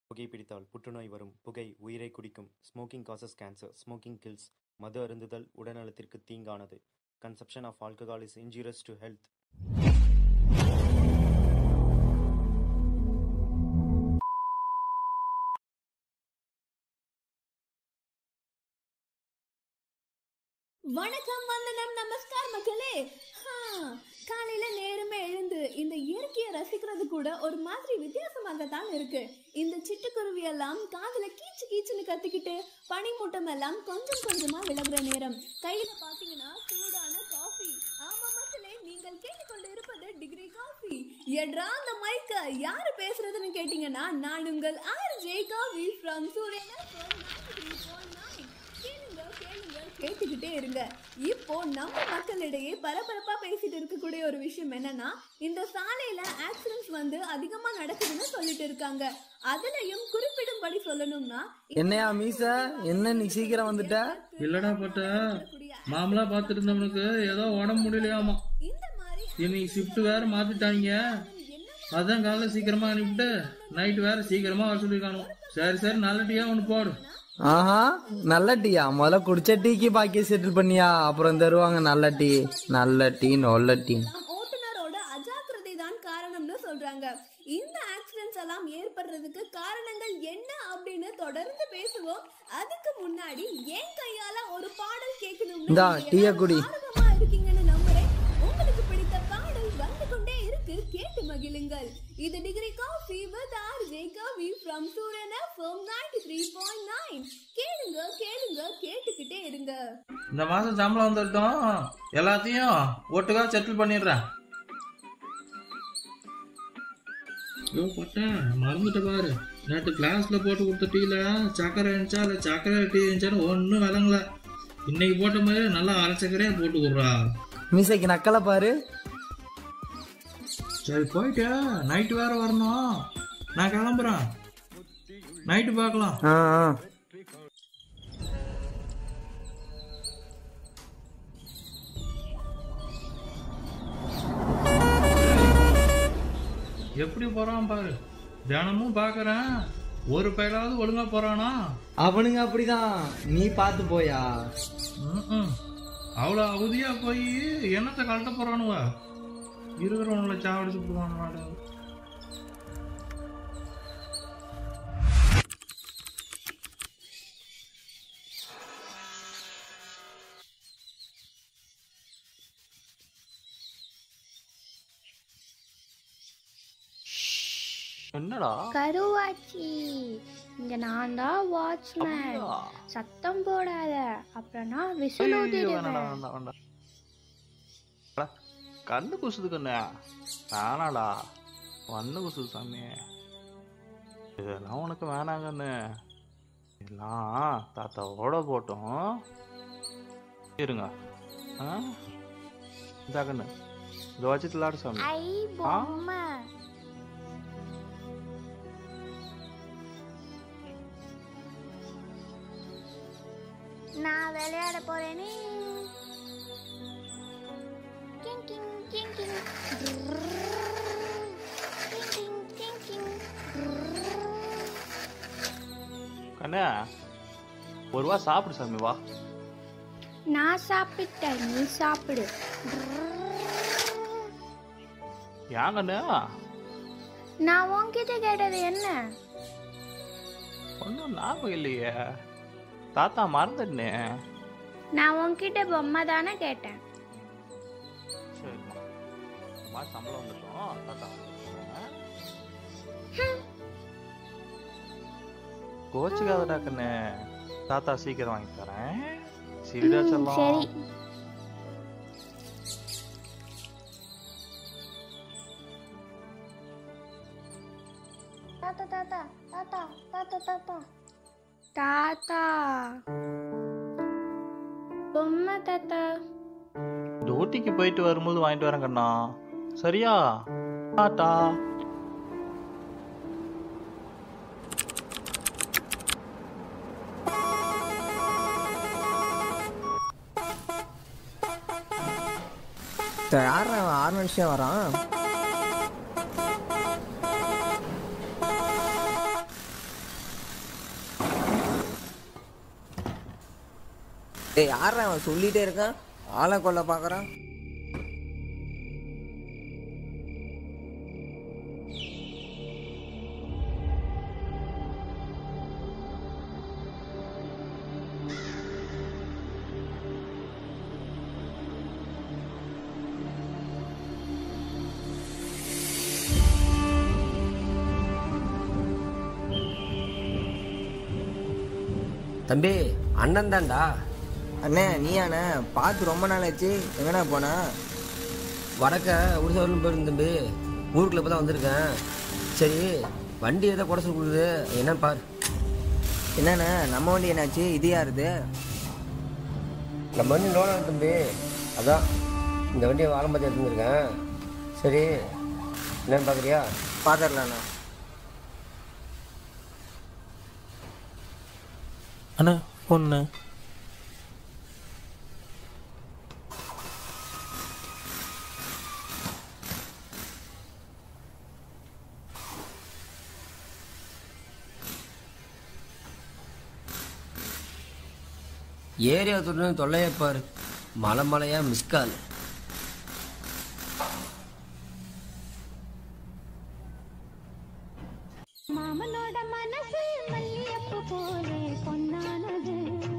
புகைப்பிடித்தால் புற்றுநோய் வரும் புகை உயிரை குடிக்கும் smoking causes cancer smoking kills மது அருந்துதல் உடல்நலத்திற்கு தீங்கானது consumption of alcohol is injurious to health வணக்கம் வந்தனம் நமஸ்கார் மக்களே ஹா, காலையில நேரமே எழுந்து இந்த இயற்கையை ரசிக்கிறது கூட ஒரு மாதிரி வித்தியாசமாக தான் இருக்கு இந்த சிட்டுக்குருவி எல்லாம் காதுல கீச்சு கீச்சுன்னு கத்திக்கிட்டு பனிமூட்டம் எல்லாம் கொஞ்சம் கொஞ்சமா விலகுற நேரம் கையில பாத்தீங்கன்னா சூடான காஃபி ஆமா மக்களே நீங்கள் கேட்டுக்கொண்டு இருப்பது டிகிரி காஃபி எட்ரா அந்த மைக்க யாரு பேசுறதுன்னு கேட்டீங்கன்னா நான் உங்கள் ஆர் ஜே காஃபி ஃப்ரம் சூரியன் கேளுங்க கேளுங்க கேட்டுக்கிட்டே இருங்க இப்போ நம்ம மக்களிடையே பரபரப்பா பேசிட்டு இருக்கக்கூடிய ஒரு விஷயம் என்னன்னா இந்த சாலையில ஆக்சிடென்ட்ஸ் வந்து அதிகமா நடக்குதுன்னு சொல்லிட்டு இருக்காங்க அதுலயும் குறிப்பிடும்படி சொல்லணும்னா என்னையா மீச என்ன நீ சீக்கிரம் வந்துட்ட இல்லடா பட்ட மாமலா பார்த்துட்டு இருந்தவனுக்கு ஏதோ உடம்பு முடியலையாமா இந்த மாதிரி இன்னைக்கு ஷிஃப்ட் வேற மாத்திட்டாங்க அதான் காலைல சீக்கிரமா அனுப்பிட்டு நைட் வேற சீக்கிரமா வர சொல்லிருக்கானு சரி சரி நல்ல டீயா ஒன்று போடு ஆஹா நல்ல டீயா முதல்ல குடிச்ச டீக்கு பாக்கி செட்டில் பண்ணியா அப்புறம் தருவாங்க நல்ல டீ நல்ல டீ நல்ல டீ நம் ஓட்டுநரோட அஜாக்கிரதை தான் காரணம்னு சொல்றாங்க இந்த ஆக்சிடென்ட்ஸ் எல்லாம் ஏற்படுறதுக்கு காரணங்கள் என்ன அப்படின்னு தொடர்ந்து பேசுவோம் அதுக்கு முன்னாடி என் கையால ஒரு பாடல் கேட்கணும்னு இந்தா, நீங்க டீய எல்லாரும் குடி. ஆர்வமா இருக்கீங்கன்னு நம்புறேன் உங்களுக்கு பிடித்த பாடல் வந்து கொண்டே இருக்கு கேட்டு மகிழுங்கள் இது degree coffee with R J coffee from Suryan FM 93.9 கேளுங்க கேளுங்க கேட்டுக்கிட்டே இருங்க இந்த மாசம் சம்பளம் வந்துட்டோம் எல்லாத்தையும் ஒட்டுக்கா செட்டில் பண்ணிடுறேன் ஐயோ பட்டேன் மறந்துட்டு பாரு நேற்று கிளாஸ்ல போட்டு கொடுத்த டீல சக்கரை இருந்துச்சா இல்ல சக்கரை டீ இருந்துச்சான்னு ஒன்றும் விளங்கல இன்னைக்கு போட்ட மாதிரி நல்லா அரைச்சக்கரையே போட்டு கொடுறா மீசைக்கு நக்கலை பாரு சரி போயிட்டு நைட்டு வேற வரணும் நான் கிளம்புறேன் நைட்டு பார்க்கலாம் ஆ ஆ. எப்படி போறான் பாரு தினமும் பாக்குறேன் ஒரு பையலாவது ஒழுங்கா போறானா அவனுங்க அப்படிதான் நீ பார்த்து போயா ம்ம். அவ்வளோ அவதியா போய் என்னத்தை கழட்ட போறானுவ இருக்கிறவங்கள சாவடிச்சு போடுவானுவாடு என்னடா கருவாச்சி இங்க நான் தான் வாட்ச்மேன் சத்தம் போடாத அப்புறம் நான் விசில் ஐயோ, ஊதிடுவேன் வேணாம்டா, வேண்டாம், வேண்டாம். அடா, கண்ணு குசுது கண்ணு வேணாடா கண்ணு குசுது சாமி இதெல்லாம் உனக்கு வேணாம் கண்ணு இதெல்லாம் தாத்தாவோட போட்டோம் இருங்க ஆ இந்தா கண்ணு இதை வச்சு விளாடு சாமி ஐ பொம்மை நான் விளையாட போறேனே king king king king king king king king கண்ணு ஒரு வா சாப்பிடு சாமி வா நான் சாப்பிட்டேன் நீ சாப்பிடு ஏன் கண்ணு நான் உன்கிட்ட கேட்டது என்ன ஒன்றும் ஞாபகம் இல்லையே தாத்தா மறந்துட்டேனே நான் உன்கிட்ட பொம்மை தானே கேட்டேன் சரிம்மா இந்த மாதிரி சம்பளம் வந்துட்டோம் தாத்தா வந்துட்டோம். கோச்சுக்காதடா கண்ணு தாத்தா சீக்கிரம் வாங்கி தரேன் சரிடா ம், செல்லம் சரி தாத்தா தாத்தா தாத்தா தாத்தா தாத்தா தாத்தா பொம்மை தாத்தா டியூட்டிக்கு போயிட்டு வரும்போது வாங்கிட்டு வரேன் கண்ணா சரியா டாட்டா யார் ஆறு நிமிஷம் வரான் டேய் யாரா அவன் சொல்லிட்டே இருக்கான் ஆளை கொல்ல பார்க்கறான் தம்பி அண்ணன் தான்டா அண்ணே நீயாண்ணே பார்த்து ரொம்ப நாள் ஆச்சு எங்கண்ணா போனா வடக்க உருசவரம் போயிருந்த தம்பி ஊருக்குள்ள இப்போ தான் வந்திருக்கேன் சரி வண்டி ஏதோ குடசல் கொடுக்குது என்னன்னு பாரு என்னண்ணே நம்ம வண்டி என்னாச்சு இது யாருது நம்ம வண்டி லோன் தம்பி அதான் இந்த வண்டியை வாழம்பாத்தி எடுத்துருக்கேன் சரி என்னன்னு பார்க்குறியா பார்த்துடலாண்ணா அண்ணா ஃபோன்ண்ணே ஏரியா தொட்டு தொல்லையே பாரு மலை மலையா மிஸ்கால் மாமனோட மனசு மல்லியப்பு போலே பொன்னானது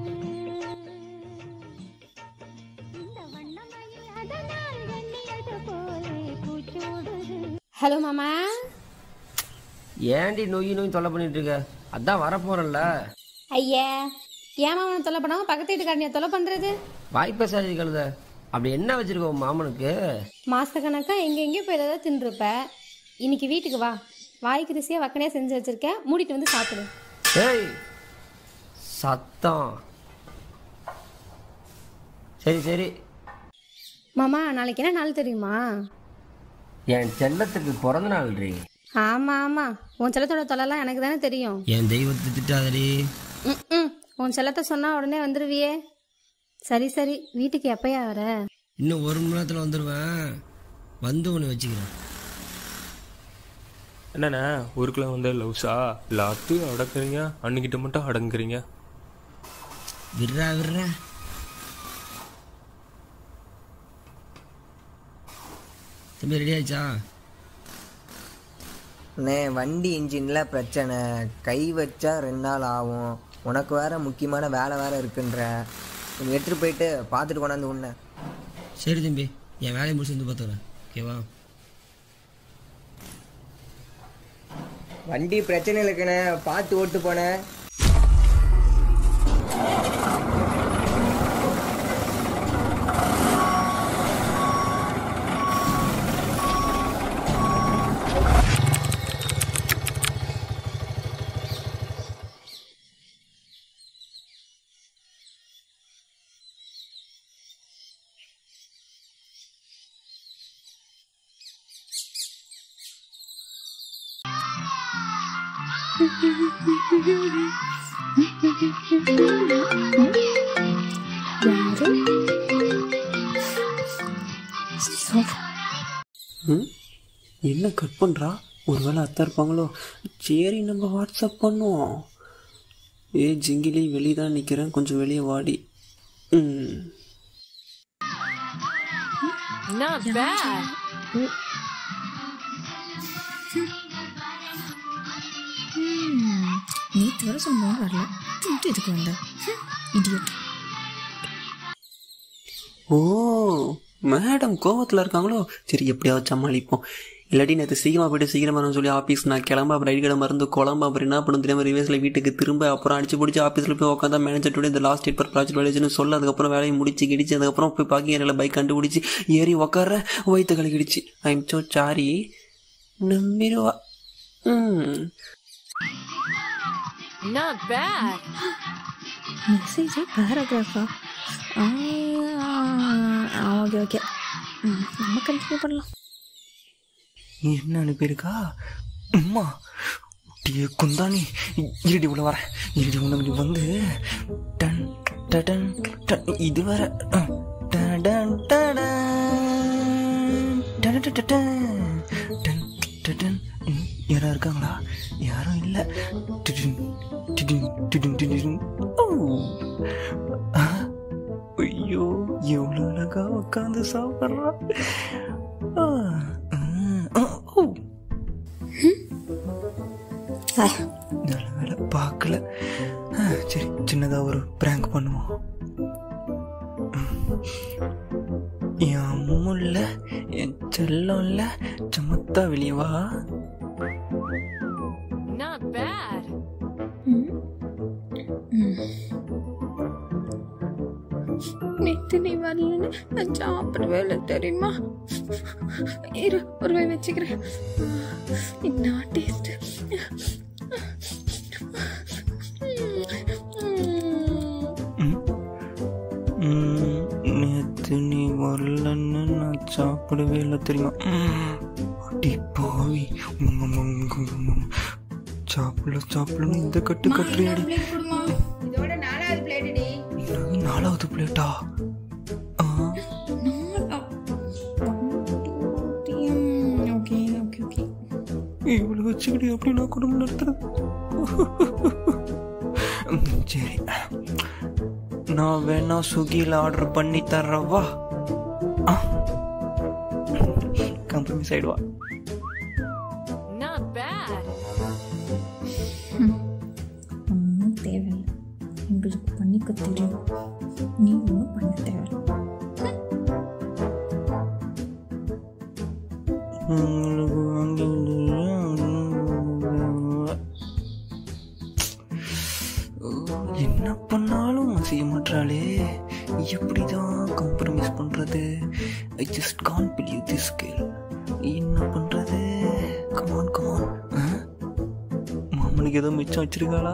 இந்த வண்ணமயில் அதனால் எண்ணியது போலே பூச்சூடுது ஹலோ மாமா ஏன்டி நொய் நொய் தொல்லை பண்ணிட்டு இருக்க அதான் வரப்போறேன்ல ஐயா ஏன் மாமனை தொல்லை பண்ணாம பக்கத்து வீட்டுக்காரனியா தொல்லை பண்றது வாய்ப்பை சாரி கழுத அப்படி என்ன வச்சிருக்க உன் மாமனுக்கு மாசக்கணக்கா எங்க எங்கேயும் போய் ஏதாவது தின்றுப்ப இன்னைக்கு வீட்டுக்கு வா வாய்க்கு ருசியா வக்கனையா செஞ்சு வச்சிருக்கேன் மூடிட்டு வந்து சாப்பிடு ஏய் சத்தம் சரி சரி மாமா நாளைக்கு என்ன நாள் தெரியுமா என் செல்லத்துக்கு பிறந்த நாள் ரீ ஆமா ஆமா உன் செல்லத்தோட தொல்லைலாம் எனக்கு தானே தெரியும் என் தெய்வத்தை திட்டாதடி ம், ம் உன் செல்லத்தை சொன்னா உடனே வந்துருவியே சரி சரி வீட்டுக்கு எப்பயா வர இன்னும் ஒரு மணி நேரத்தில் வந்துடுவேன் வந்து ஒன்று வச்சுக்கிறேன் என்னண்ணே ஊருக்குள்ள வந்து லவ்ஸா எல்லாத்தையும் அடக்குறீங்க அன்னிக்கிட்ட மட்டும் அடங்குறீங்க விட்றா விட்றா தம்பி ரெடி ஆயிடுச்சா அண்ணே வண்டி இன்ஜினில் பிரச்சனை கை வச்சா ரெண்டு நாள் ஆகும் உனக்கு வேற முக்கியமான வேலை வேற இருக்குன்ற நீ எடுத்துகிட்டு போயிட்டு பார்த்துட்டு கொண்டாந்து உன்னை சரி தம்பி என் வேலையை முடிச்சு வந்து பார்த்துக்கிறேன் ஓகேவா வண்டி பிரச்சனை இருக்குண்ணே பார்த்து ஓட்டு போனேன் ம் என்ன கட் பண்ணுறா ஒருவேளை அத்தா இருப்பாங்களோ சரி நம்ம வாட்ஸ்அப் பண்ணுவோம் ஏ ஜிங்கிலி வெளியே தான் நிற்கிறேன் கொஞ்சம் வெளியே வாடி ம் Not bad. நேற்று வர சொன்னோம் வரல திருட்டு இதுக்கு வந்த இடியட் ஓ மேடம் கோவத்தில் இருக்காங்களோ சரி எப்படியாவது சமாளிப்போம் இல்லாட்டி நேற்று சீக்கிரமாக போயிட்டு சீக்கிரமாக வரணும்னு சொல்லி ஆஃபீஸ் நான் கிளம்ப அப்புறம் ரைடு கடை மறந்து குழம்பு அப்புறம் என்ன பண்ணும் தெரியாமல் ரிவேஸில் வீட்டுக்கு திரும்ப அப்புறம் அடிச்சு பிடிச்சி ஆஃபீஸில் போய் உட்காந்தா மேனேஜர் டுடே இந்த லாஸ்ட் டேட் பர் ப்ராஜெக்ட் வேலைச்சுன்னு சொல்ல அதுக்கப்புறம் வேலையை முடிச்சு கிடிச்சு அதுக்கப்புறம் போய் பார்க்கிங் ஏரியாவில் பைக் கண்டுபிடிச்சி ஏறி உட்கார வயிற்று கலக்கிடுச்சு ஐ எம் சோ சாரி நம்பிடுவா ம் Not bad. மெசேஜா பேராகிராஃபா ஓகே ஓகே நம்ம கண்டினியூ பண்ணலாம் என்ன அனுப்பியிருக்கா அம்மா டே குந்தாணி இருடி உள்ள வரேன் இருடி உள்ள இப்படி வந்து டன் டடன் டன் இது வர டன் டன் டடன் டன் டன் டன் டன் ம், யாரா இருக்காங்களா யாரும் இல்லை டிடின் டிடின் டிடின் டிடின் ஓ ஆ ஐயோ எவ்வளோ அழகா உட்காந்து சாப்பிட்றா ஆ, ம், ஆ, ஓ. நல்ல வேலை பார்க்கல ஆ, சரி சின்னதா ஒரு பிராங்க் பண்ணுவோம் ம். என் அம்முல்ல என் செல்லம்ல சமத்தா வெளியே வா Not bad. நேத்து நீ வரலன்னு நான் சாப்பிடவே இல்லை தெரியுமா இரு ஒரு வாய் வச்சுக்கிறேன் என்ன டேஸ்ட் ம், நேத்து நீ வரலன்னு நான் சாப்பிடவே இல்லை தெரியுமா ம், அடி பாவி உம், உம், உம், உம், உம். சாப்பிடல சாப்பிடணும் இந்த கட்டு கட்டுறியாடி இதோட நாலாவது பிளேட்டுடி என்னது நாலாவது பிளேட்டா ஓகே ஓகே ஓகே இவ்வளவு வச்சுக்கிட்டு எப்படி நான் குடும்பம் நடத்துறது ம், சரி நான் வேணா ஸ்விக்கியில் ஆர்டர் பண்ணி தர்றவா கம்ப்ரமைஸ் ஆயிடுவா Not bad. ஒன்றும் தேவையில்லை எங்களுக்கு பண்ணிக்க தெரியும் நீ ஒன்றும் பண்ண தேவையில்லை உங்களுக்கு வாங்கி என்ன பண்ணாலும் செய்ய மாட்டாளே எப்படிதான் காம்ப்ரமைஸ் பண்றது I just can't believe this girl என்ன பண்றது கமான் கமான் மாமனுக்கு ஏதோ மிச்சம் வச்சிருக்காளா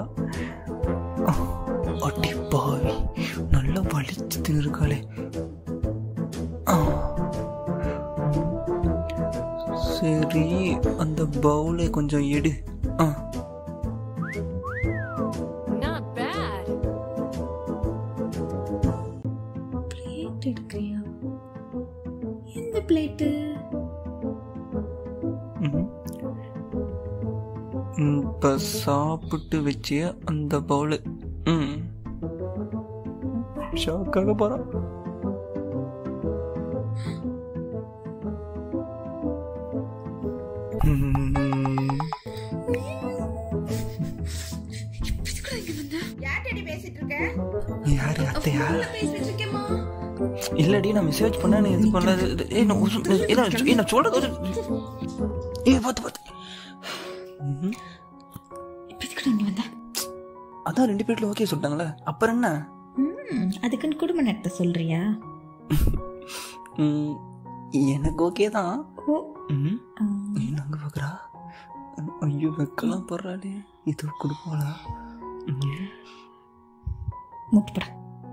அடி பாவி நல்லா வலிச்சு தின்னுருக்காளே சரி அந்த பவுலை கொஞ்சம் எடு ஆ Not bad. பிளேட் எடுக்கிறியா எந்த பிளேட்டு ம்ஹும். ம், இப்ப சாப்பிட்டு வச்சிய அந்த பவுல் ம் ஷாக்காக போறான் ம். யார்கிட்ட பேசிட்டு இருக்க யாரு அத்தையா பேசிட்டு இருக்கேமா இல்லடி நான் மெசேஜ் பண்ண நீ இது பண்ணது ஏய் நான் உசு- ஏய், நான் ஏய், நான் சொல்றது ஒரு- ஏய் பார்த்து பார்த்து ம்ஹும். எதுக்குடா இங்க வந்த அதான் ரெண்டு பேர்ல ஓகே சொல்லிட்டாங்களே அப்புறம் என்ன ம், அதுக்குன்னு குடும்ப நடத்த சொல்றியா ம், எனக்கு ஓகே தான் ஓ ம். என்ன அங்க பாக்குறா ஐயோ வெக்கலாம் போடுறாளே இது கொடுப்பாளா மூட்டுப்படா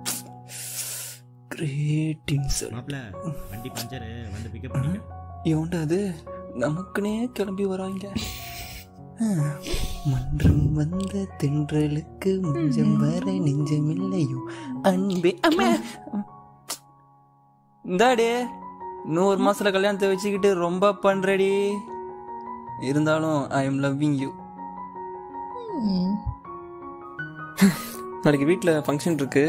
கிரேட் இன்சல்ட் மாப்ள வண்டி பஞ்சரு வந்து பிக்கப் பண்ணிக்க எவன்டா அது நமக்குனே கிளம்பி வராங்க ஆ, மன்றம் வந்த தென்றலுக்கு மஞ்சம் வர நெஞ்சமில்லையோ அன்பே அம்மா இந்தாடே நூறு மாசத்துல கல்யாணத்தை வச்சுக்கிட்டு ரொம்ப பண்றடி இருந்தாலும் ஐ எம் லவ்விங் யூ நாளைக்கு வீட்டில் ஃபங்க்ஷன் இருக்கு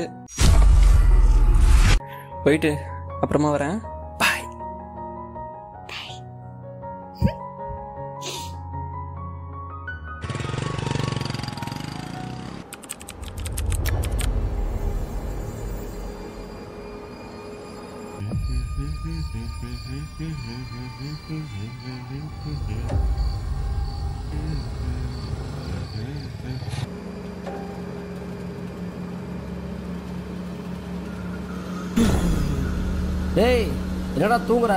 போயிட்டு அப்புறமா வரேன் பாய் டேய் என்னடா தூங்குற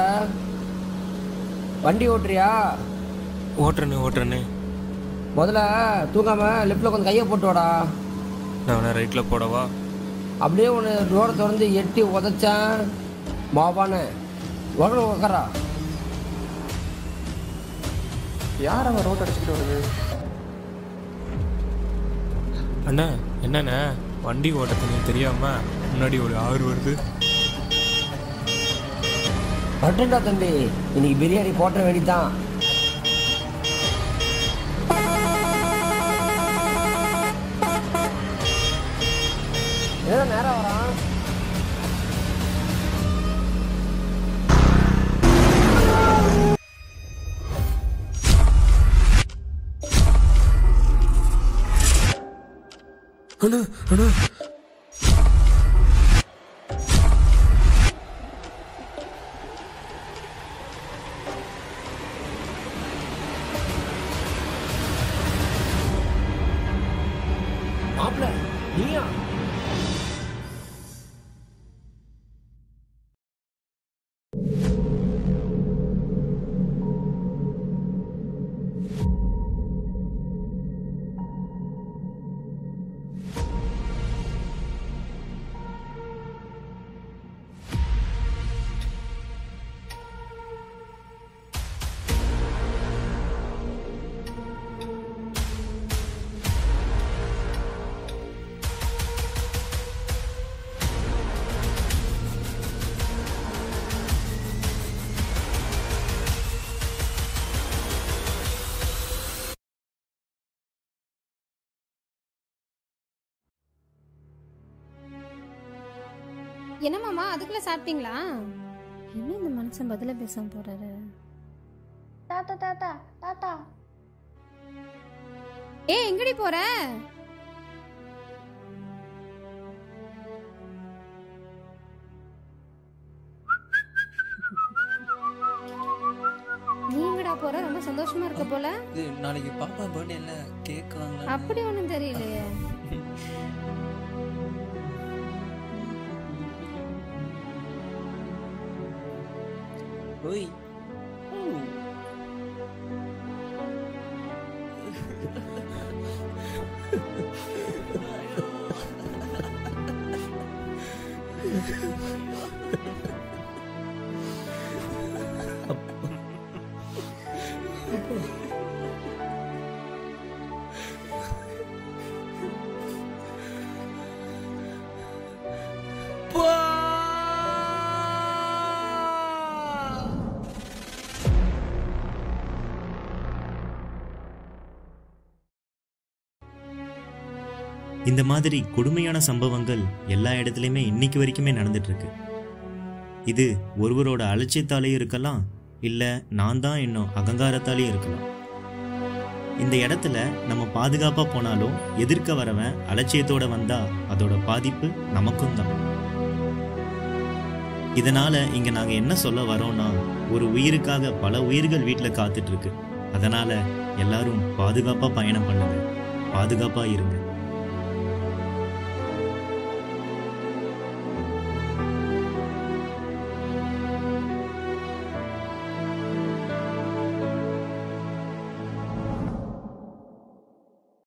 வண்டி ஓட்டுறியா ஓட்டுறேண்ணே ஓட்டுறேண்ணே முதல்ல தூங்காம லெஃப்ட்ல கொஞ்சம் கையை போட்டு வாடா நான் வேணா ரைட்டில் போடவா அப்படியே ஒன்று டோரை திறந்து எட்டி உதைச்சேன் மாவானு உடனே உக்காரா யார் அவன் ரோட் அடிச்சுக்கிட்டு வருது அண்ணா என்னண்ணே வண்டி ஓட்ட தெரியும் தெரியாம முன்னாடி ஒரு ஆறு வருது பட்டுண்டா தம்பி இன்னைக்கு பிரியாணி போட்ட வேண்டிதான் ஏதோ நேரம் வரான் அண்ணா அண்ணா மாப்பிள்ள நீயா என்ன மாமா அதுக்குள்ள சாப்பிட்டீங்களா என்ன இந்த மனுஷன் பதில பேசாம போறாரு தாத்தா தாத்தா தாத்தா ஏ எங்கடி போற நீ எங்கடா போற ரொம்ப சந்தோஷமா இருக்க போல இது நாளைக்கு பாப்பா பர்த்டேல கேக் வாங்கலாம் அப்படி ஒண்ணும் தெரியலையே ஓய் இந்த மாதிரி கொடுமையான சம்பவங்கள் எல்லா இடத்துலையுமே இன்னைக்கு வரைக்குமே நடந்துட்டு இருக்கு இது ஒருவரோட அலட்சியத்தாலேயும் இருக்கலாம் இல்ல நான் தான் இன்னும் அகங்காரத்தாலேயும் இருக்கலாம் இந்த இடத்துல நம்ம பாதுகாப்பா போனாலும் எதிர்க்க வரவன் அலட்சியத்தோட வந்தா அதோட பாதிப்பு நமக்கும் தான் இதனால இங்க நாங்க என்ன சொல்ல வரோம்னா ஒரு உயிருக்காக பல உயிர்கள் வீட்டுல காத்துட்டு இருக்கு அதனால எல்லாரும் பாதுகாப்பா பயணம் பண்ணுங்க பாதுகாப்பா இருங்க